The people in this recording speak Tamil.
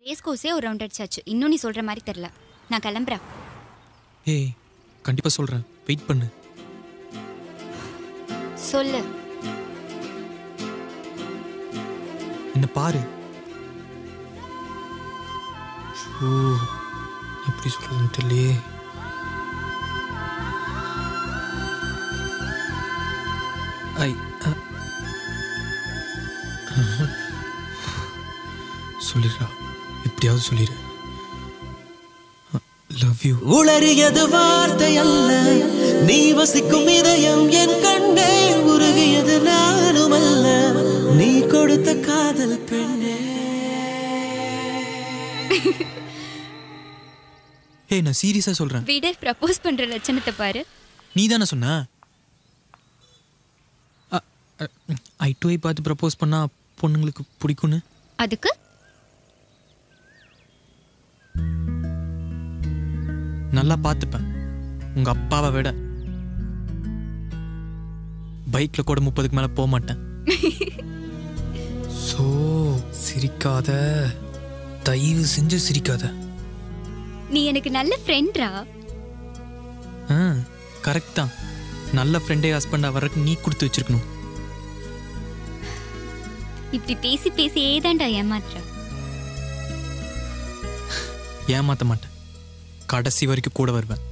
ரேஸ் கோர்ஸே ஒரு ரவுண்ட் அடிச்சாச்சு இன்னும் நீ சொல்ற மாதிரி தெரில நான் கிளம்புறேன் ஏய் கண்டிப்பாக சொல்கிறேன் வெயிட் பண்ணு சொல்லு என்ன பாரு ஓ எப்படி சொல்றதுன்னு தெரியலையே ஐ அ. சொல்லிடுறா எப்படியாவது சொல்லிடு லவ் யூ உளறியது வார்த்தை அல்ல நீ வசிக்கும் இதயம் என் கண்ணே உருகியது நானும் அல்ல நீ கொடுத்த காதல் பெண்ணே ஏய் நான் சீரியஸாக சொல்கிறேன் விட ப்ரப்போஸ் பண்ற லட்சணத்தை பாரு நீ தானே சொன்ன ஐ டு ஐ பார்த்து ப்ரப்போஸ் பண்ணா பொண்ணுங்களுக்கு பிடிக்கும்னு அதுக்கு நல்லா பார்த்துப்பேன் உங்க அப்பாவை விட பைக்ல கூட முப்பதுக்கு மேல போக மாட்டேன் சோ சிரிக்காத தயவு செஞ்சு சிரிக்காத நீ எனக்கு நல்ல ஃப்ரெண்ட்ரா ஆ கரெக்ட் தான் நல்ல ஃப்ரெண்டே ஹஸ்பண்டா வர்றதுக்கு நீ கொடுத்து வச்சிருக்கணும் இப்படி பேசி பேசி ஏதாண்டா ஏமாத்துற ஏமாத்த மாட்டேன் கடைசி வரைக்கும் கூட வருவேன்